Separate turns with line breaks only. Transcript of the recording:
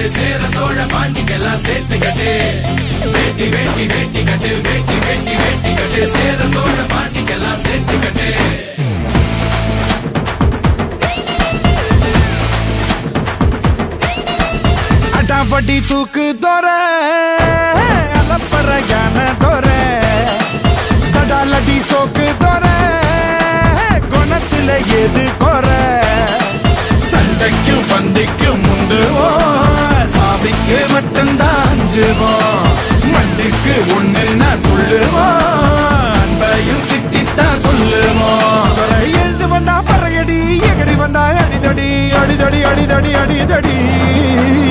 கட்டு சேர சோழ பாண்டிக்கெல்லாம் சேர்த்து கட்டு வேட்டி வேட்டி வேட்டி கட்டு வேட்டி வேட்டி வேட்டி கட்டு சேர சோழ பாண்டிக்கெல்லாம் சேர்த்து கட்டு
அடாபடி தூக்கு தோற அலப்பற யான தோற தடாலடி சோக்கு தோற குணத்துல எது குற சண்டைக்கும் பந்திக்கும் முந்துவோம் சாமிக்கு மட்டும்தான் அஞ்சுவோம் மண்டுக்கு ஒண்ணுன்னா துள்ளுவோம் அன்பையும் திட்டித்தான் சொல்லுவோம் துறை எழுந்து வந்தா பறையடி எகரி வந்தா அடிதடி அடிதடி அடிதடி அடிதடி